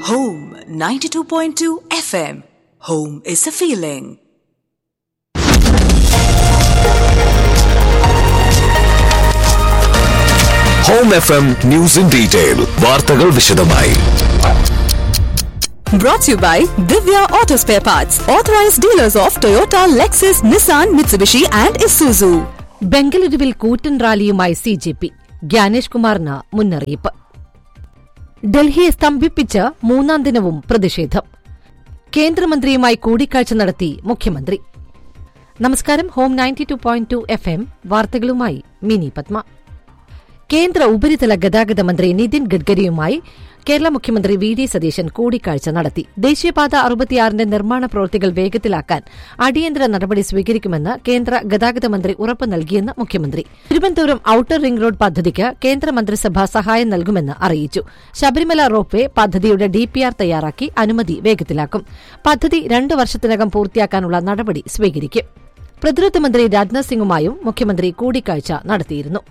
Home 92.2 FM. Home is a feeling. Home F M news in detail വാർത്തകൾ വിശദമായി Brought to you by Divya Auto Spare Parts, authorized dealers of Toyota, Lexus, Nissan, Mitsubishi, and Isuzu. ബംഗളൂരുവിൽ കൂറ്റൻ റാലിയുമായി C J P Gyanesh കുമാറിന് മുന്നറിയിപ്പ് ഡൽഹിയെ സ്തംഭിപ്പിച്ച് മൂന്നാം ദിനവും പ്രതിഷേധം കേന്ദ്രമന്ത്രിയുമായി കൂടിക്കാഴ്ച നടത്തി മുഖ്യമന്ത്രി നമസ്കാരം home ninety two point two F M വാർത്തകളുമായി മിനി പത്മ കേന്ദ്ര ഉപരിതല ഗതാഗത മന്ത്രി നിതിൻ ഗഡ്കരിയുമായി കേരള മുഖ്യമന്ത്രി വി ഡി സതീശൻ കൂടിക്കാഴ്ച നടത്തി ദേശീയപാത അറുപത്തിയാറിന്റെ നിർമ്മാണ പ്രവൃത്തികൾ വേഗത്തിലാക്കാൻ അടിയന്തര നടപടി സ്വീകരിക്കുമെന്ന് കേന്ദ്ര ഗതാഗത മന്ത്രി ഉറപ്പ് നൽകിയെന്ന് മുഖ്യമന്ത്രി തിരുവനന്തപുരം ഔട്ടർ റിംഗ് റോഡ് പദ്ധതിക്ക് കേന്ദ്ര മന്ത്രിസഭ സഹായം നൽകുമെന്ന് അറിയിച്ചു ശബരിമല റോപ്വേ പദ്ധതിയുടെ ഡിപിആർ തയ്യാറാക്കി അനുമതി വേഗത്തിലാക്കും പദ്ധതി രണ്ടു വർഷത്തിനകം പൂർത്തിയാക്കാനുള്ള നടപടി സ്വീകരിക്കും പ്രതിരോധ മന്ത്രി രാജ്നാഥ് സിംഗുമായും മുഖ്യമന്ത്രി കൂടിക്കാഴ്ച നടത്തിയിരുന്നു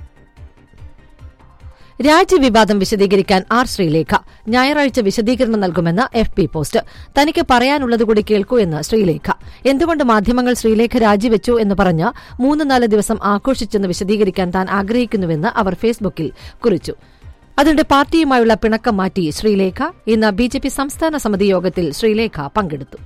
രാജ്യവിവാദം വിശദീകരിക്കാൻ ആർ ശ്രീലേഖ ഞായറാഴ്ച വിശദീകരണം നൽകുമെന്ന് എഫ് പി പോസ്റ്റ് തനിക്ക് പറയാനുള്ളതുകൂടി കേൾക്കൂ എന്ന് ശ്രീലേഖ എന്തുകൊണ്ട് മാധ്യമങ്ങൾ ശ്രീലേഖ രാജിവെച്ചു എന്ന് പറഞ്ഞ് മൂന്ന് നാല് ദിവസം ആഘോഷിച്ചെന്ന് വിശദീകരിക്കാൻ താൻ ആഗ്രഹിക്കുന്നുവെന്ന് അവർ ഫേസ്ബുക്കിൽ കുറിച്ചു അതിനിടെ പാർട്ടിയുമായുള്ള പിണക്കം മാറ്റി ശ്രീലേഖ ഇന്ന് ബിജെപി സംസ്ഥാന സമിതി യോഗത്തിൽ ശ്രീലേഖ പങ്കെടുത്തു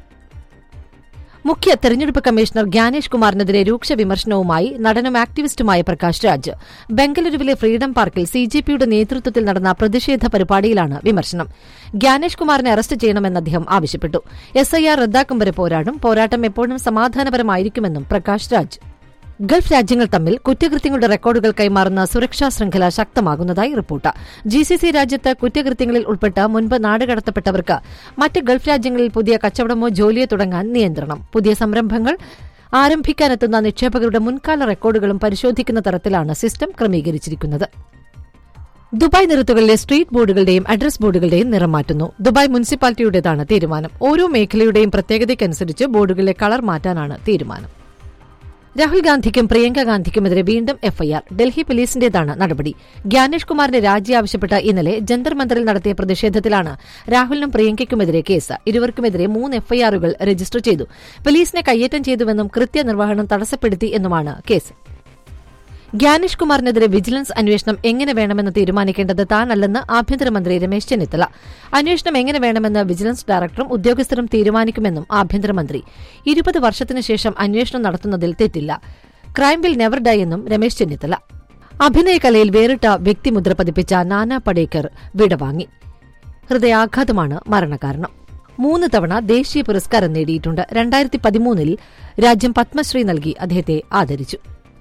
മുഖ്യ തെരഞ്ഞെടുപ്പ് കമ്മീഷണർ ജ്ഞാനേഷ് കുമാറിനെതിരെ രൂക്ഷ വിമർശനവുമായി നടനും ആക്ടിവിസ്റ്റുമായ പ്രകാശ് രാജ് ബംഗളൂരുവിലെ ഫ്രീഡം പാർക്കിൽ സിജെപിയുടെ നേതൃത്വത്തിൽ നടന്ന പ്രതിഷേധ പരിപാടിയിലാണ് വിമർശനം ജ്ഞാനേഷ് കുമാറിനെ അറസ്റ്റ് ചെയ്യണമെന്ന് അദ്ദേഹം ആവശ്യപ്പെട്ടു എസ്ഐആർ റദ്ദാക്കും വരെ പോരാടും പോരാട്ടം എപ്പോഴും സമാധാനപരമായിരിക്കുമെന്നും പ്രകാശ് രാജ് ഗൾഫ് രാജ്യങ്ങൾ തമ്മിൽ കുറ്റകൃത്യങ്ങളുടെ റെക്കോർഡുകൾ കൈമാറുന്ന സുരക്ഷാ ശൃംഖല ശക്തമാകുന്നതായി റിപ്പോർട്ട് ജിസിസി രാജ്യത്ത് കുറ്റകൃത്യങ്ങളിൽ ഉൾപ്പെട്ട് മുൻപ് നാടുകടത്തപ്പെട്ടവർക്ക് മറ്റ് ഗൾഫ് രാജ്യങ്ങളിൽ പുതിയ കച്ചവടമോ ജോലിയോ തുടങ്ങാൻ നിയന്ത്രണം പുതിയ സംരംഭങ്ങൾ ആരംഭിക്കാനെത്തുന്ന നിക്ഷേപകരുടെ മുൻകാല റെക്കോർഡുകളും പരിശോധിക്കുന്ന തരത്തിലാണ് സിസ്റ്റം ക്രമീകരിച്ചിരിക്കുന്നത് ദുബായ് നിരത്തുകളിലെ സ്ട്രീറ്റ് ബോർഡുകളുടെയും അഡ്രസ് ബോർഡുകളുടെയും നിറം മാറ്റുന്നു ദുബായ് മുനിസിപ്പാലിറ്റിയുടേതാണ് തീരുമാനം ഓരോ മേഖലയുടെയും പ്രത്യേകതയ്ക്കനുസരിച്ച് ബോർഡുകളിലെ കളർ മാറ്റാനാണ് തീരുമാനം രാഹുൽ ഗാന്ധിക്കും പ്രിയങ്ക ഗാന്ധിക്കുമെതിരെ വീണ്ടും എഫ്ഐആർ ഡൽഹി പോലീസിന്റേതാണ് നടപടി ജ്ഞാനേഷ് കുമാറിന്റെ രാജി ആവശ്യപ്പെട്ട് ഇന്നലെ ജന്തർ മന്ദറിൽ നടത്തിയ പ്രതിഷേധത്തിലാണ് രാഹുലിനും പ്രിയങ്കയ്ക്കുമെതിരെ കേസ് ഇരുവർക്കുമെതിരെ മൂന്ന് എഫ്ഐആറുകൾ രജിസ്റ്റർ ചെയ്തു പോലീസിനെ കയ്യേറ്റം ചെയ്തുവെന്നും കൃത്യനിർവഹണം തടസ്സപ്പെടുത്തി എന്നുമാണ് കേസ് ജ്ഞാനേഷ് കുമാറിനെതിരെ വിജിലൻസ് അന്വേഷണം എങ്ങനെ വേണമെന്ന് തീരുമാനിക്കേണ്ടത് താനല്ലെന്ന് ആഭ്യന്തരമന്ത്രി രമേശ് ചെന്നിത്തല അന്വേഷണം എങ്ങനെ വേണമെന്ന് വിജിലൻസ് ഡയറക്ടറും ഉദ്യോഗസ്ഥരും തീരുമാനിക്കുമെന്നും ആഭ്യന്തരമന്ത്രി ഇരുപത് വർഷത്തിനു ശേഷം അന്വേഷണം നടത്തുന്നതിൽ തെറ്റില്ല ക്രൈം ബിൽ നെവർ ഡൈ എന്നും രമേശ് ചെന്നിത്തല അഭിനയകലയിൽ വേറിട്ട വ്യക്തിമുദ്ര പതിപ്പിച്ച നാനാ പടേക്കർ വിടവാങ്ങി ഹൃദയാഘാതമാണ് മരണകാരണം മൂന്ന് തവണ ദേശീയ പുരസ്കാരം നേടിയിട്ടുണ്ട് രണ്ടായിരത്തി പതിമൂന്നിൽ രാജ്യം പത്മശ്രീ നൽകി അദ്ദേഹത്തെ ആദരിച്ചു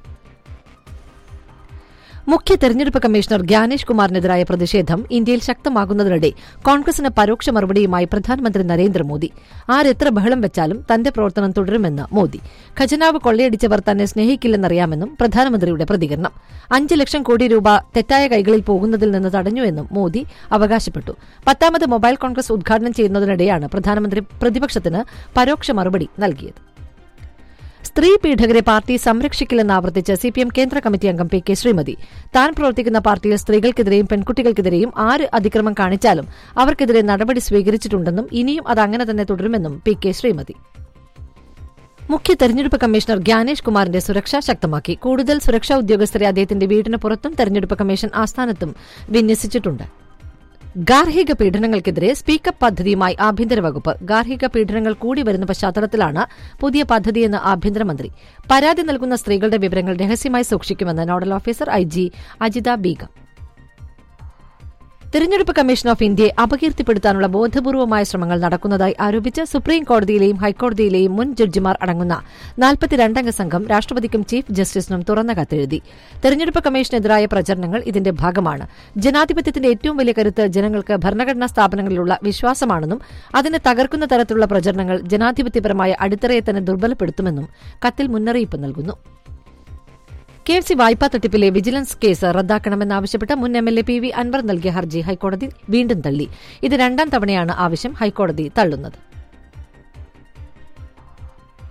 മുഖ്യ തെരഞ്ഞെടുപ്പ് കമ്മീഷണർ ജ്ഞാനേഷ് കുമാറിനെതിരായ പ്രതിഷേധം ഇന്ത്യയിൽ ശക്തമാകുന്നതിനിടെ കോൺഗ്രസിന് പരോക്ഷ മറുപടിയുമായി പ്രധാനമന്ത്രി നരേന്ദ്രമോദി ആരെത്ര ബഹളം വെച്ചാലും തന്റെ പ്രവർത്തനം തുടരുമെന്ന് മോദി ഖജനാവ് കൊള്ളയടിച്ചവർ തന്നെ സ്നേഹിക്കില്ലെന്നറിയാമെന്നും പ്രധാനമന്ത്രിയുടെ പ്രതികരണം അഞ്ച് ലക്ഷം കോടി രൂപ തെറ്റായ കൈകളിൽ പോകുന്നതിൽ നിന്ന് തടഞ്ഞുവെന്നും മോദി അവകാശപ്പെട്ടു പത്താമത് മൊബൈൽ കോൺഗ്രസ് ഉദ്ഘാടനം ചെയ്യുന്നതിനിടെയാണ് പ്രധാനമന്ത്രി പ്രതിപക്ഷത്തിന് പരോക്ഷ മറുപടി നൽകിയത് സ്ത്രീ പീഡകരെ പാർട്ടി സംരക്ഷിക്കില്ലെന്ന് ആവർത്തിച്ച് സിപിഎം കേന്ദ്ര കമ്മിറ്റി അംഗം പി കെ ശ്രീമതി താൻ പ്രവർത്തിക്കുന്ന പാർട്ടിയിൽ സ്ത്രീകൾക്കെതിരെയും പെൺകുട്ടികൾക്കെതിരെയും ആര് അതിക്രമം കാണിച്ചാലും അവർക്കെതിരെ നടപടി സ്വീകരിച്ചിട്ടുണ്ടെന്നും ഇനിയും അത് അങ്ങനെ തന്നെ തുടരുമെന്നും പി കെ ശ്രീമതി മുഖ്യ തെരഞ്ഞെടുപ്പ് കമ്മീഷണർ ജ്ഞാനേഷ് കുമാറിന്റെ സുരക്ഷ ശക്തമാക്കി കൂടുതൽ സുരക്ഷാ ഉദ്യോഗസ്ഥരെ അദ്ദേഹത്തിന്റെ വീടിന് പുറത്തും തെരഞ്ഞെടുപ്പ് കമ്മീഷൻ ആസ്ഥാനത്തും വിന്യസിച്ചിട്ടുണ്ട് ഗാർഹിക പീഡനങ്ങൾക്കെതിരെ സ്പീക്കപ്പ് പദ്ധതിയുമായി ആഭ്യന്തര വകുപ്പ് ഗാർഹിക പീഡനങ്ങൾ കൂടി വരുന്ന പശ്ചാത്തലത്തിലാണ് പുതിയ പദ്ധതിയെന്ന് ആഭ്യന്തരമന്ത്രി പരാതി നൽകുന്ന സ്ത്രീകളുടെ വിവരങ്ങൾ രഹസ്യമായി സൂക്ഷിക്കുമെന്ന് nodal officer I G Ajitha Begum തെരഞ്ഞെടുപ്പ് കമ്മീഷൻ ഓഫ് ഇന്ത്യയെ അപകീർത്തിപ്പെടുത്താനുള്ള ബോധപൂർവമായ ശ്രമങ്ങൾ നടക്കുന്നതായി ആരോപിച്ച് സുപ്രീം കോടതിയിലെയും ഹൈക്കോടതിയിലെയും മുൻ ജഡ്ജിമാർ അടങ്ങുന്ന നാൽപ്പത്തിരണ്ടംഗ സംഘം രാഷ്ട്രപതിക്കും ചീഫ് ജസ്റ്റിസിനും തുറന്ന കത്തെഴുതി തെരഞ്ഞെടുപ്പ് കമ്മീഷനെതിരായ പ്രചരണങ്ങൾ ഇതിന്റെ ഭാഗമാണ് ജനാധിപത്യത്തിന്റെ ഏറ്റവും വലിയ കരുത്ത് ജനങ്ങൾക്ക് ഭരണഘടനാ സ്ഥാപനങ്ങളിലുള്ള വിശ്വാസമാണെന്നും അതിനെ തകർക്കുന്ന തരത്തിലുള്ള പ്രചരണങ്ങൾ ജനാധിപത്യപരമായ അടിത്തറയെ തന്നെ ദുർബലപ്പെടുത്തുമെന്നും കത്തിൽ മുന്നറിയിപ്പ് നൽകുന്നു കെ എഫ് സി വായ്പാ തട്ടിപ്പിലെ വിജിലൻസ് കേസ് റദ്ദാക്കണമെന്നാവശ്യപ്പെട്ട് മുൻ M L A P V Anvar നൽകിയ ഹർജി ഹൈക്കോടതി വീണ്ടും തള്ളി ഇത് രണ്ടാം തവണയാണ് ആവശ്യം ഹൈക്കോടതി തള്ളുന്നത്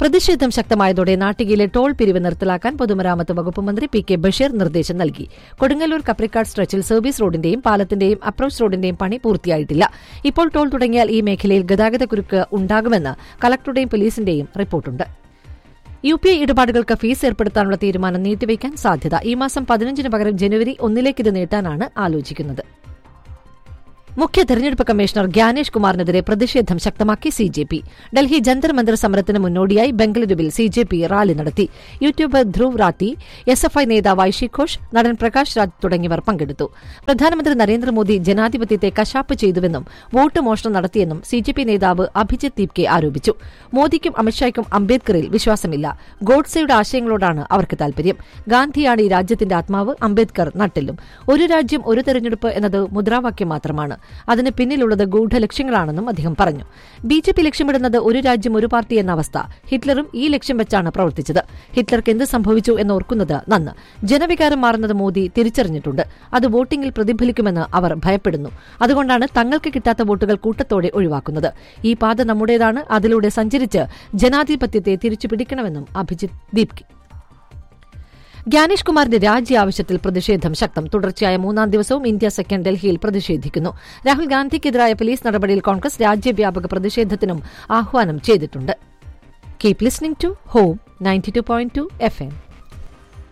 പ്രതിഷേധം ശക്തമായതോടെ നാട്ടികയിലെ ടോൾ പിരിവ് നിർത്തലാക്കാൻ പൊതുമരാമത്ത് വകുപ്പ് മന്ത്രി പി കെ ബഷീർ നിർദ്ദേശം നൽകി കൊടുങ്ങല്ലൂർ കപ്രിക്കാട് സ്ട്രെച്ചിൽ സർവീസ് റോഡിന്റെയും പാലത്തിന്റെയും അപ്രോച്ച് റോഡിന്റെയും പണി പൂർത്തിയായിട്ടില്ല ഇപ്പോൾ ടോൾ തുടങ്ങിയാൽ ഈ മേഖലയിൽ ഗതാഗതക്കുരുക്ക് ഉണ്ടാകുമെന്ന് കളക്ടറുടെയും പോലീസിന്റെയും റിപ്പോർട്ടുണ്ട് യു പി ഐ ഇടപാടുകൾക്ക് ഫീസ് ഏർപ്പെടുത്താനുള്ള തീരുമാനം നീട്ടിവയ്ക്കാൻ സാധ്യത ഈ മാസം പതിനഞ്ചിന് പകരം ജനുവരി ഒന്നിലേക്ക് ഇത് നീട്ടാനാണ് ആലോചിക്കുന്നത് മുഖ്യ തെരഞ്ഞെടുപ്പ് കമ്മീഷണർ ഗ്യാനേഷ് കുമാറിനെതിരെ പ്രതിഷേധം ശക്തമാക്കി C J P Delhi Jantar Mantar സമരത്തിന് മുന്നോടിയായി ബംഗളൂരുവിൽ സി ജെ പി റാലി നടത്തി YouTuber Dhruv Rathee S F I നേതാവ് ഐഷി ഘോഷ് നടൻ പ്രകാശ് രാജ് തുടങ്ങിയവർ പങ്കെടുത്തു പ്രധാനമന്ത്രി നരേന്ദ്രമോദി ജനാധിപത്യത്തെ കശാപ്പ് ചെയ്തുവെന്നും വോട്ട് മോഷണം നടത്തിയെന്നും സി ജെ പി നേതാവ് അഭിജിത് ദീപ്കെ ആരോപിച്ചു മോദിക്കും അമിത്ഷായ്ക്കും അംബേദ്കറിൽ വിശ്വാസമില്ല ഗോഡ്സെയുടെ ആശയങ്ങളോടാണ് അവർക്ക് താൽപര്യം ഗാന്ധിയാണ് ഈ രാജ്യത്തിന്റെ ആത്മാവ് അംബേദ്കർ നട്ടില്ലും ഒരു രാജ്യം ഒരു തെരഞ്ഞെടുപ്പ് എന്നത് മുദ്രാവാക്യം മാത്രമാണ് അതിന് പിന്നിലുള്ളത് ഗൂഢലക്ഷ്യങ്ങളാണെന്നും അദ്ദേഹം പറഞ്ഞു ബി ജെ പി ലക്ഷ്യമിടുന്നത് ഒരു രാജ്യം ഒരു പാർട്ടി എന്ന അവസ്ഥ ഹിറ്റ്ലറും ഈ ലക്ഷ്യം വെച്ചാണ് പ്രവർത്തിച്ചത് ഹിറ്റ്ലർക്ക് എന്ത് സംഭവിച്ചു എന്നോർക്കുന്നത് നന്ന് ജനവികാരം മാറുന്നത് മോദി തിരിച്ചറിഞ്ഞിട്ടുണ്ട് അത് വോട്ടിംഗിൽ പ്രതിഫലിക്കുമെന്ന് അവർ ഭയപ്പെടുന്നു അതുകൊണ്ടാണ് തങ്ങൾക്ക് കിട്ടാത്ത വോട്ടുകൾ കൂട്ടത്തോടെ ഒഴിവാക്കുന്നത് ഈ പാത നമ്മുടേതാണ് അതിലൂടെ സഞ്ചരിച്ച് ജനാധിപത്യത്തെ തിരിച്ചു പിടിക്കണമെന്നും അഭിജിത് ദീപ്കി ഗ്യാനേഷ് കുമാറിന്റെ രാജി ആവശ്യത്തിൽ പ്രതിഷേധം ശക്തം തുടർച്ചയായ മൂന്നാം ദിവസവും ഇന്ത്യ സെക്കൻഡ് ഡൽഹിയിൽ പ്രതിഷേധിക്കുന്നു രാഹുൽ ഗാന്ധിക്കെതിരായ പോലീസ് നടപടിയിൽ കോൺഗ്രസ് രാജ്യവ്യാപക പ്രതിഷേധത്തിനും ആഹ്വാനം ചെയ്തിട്ടുണ്ട് keep listening to home ninety two point two F M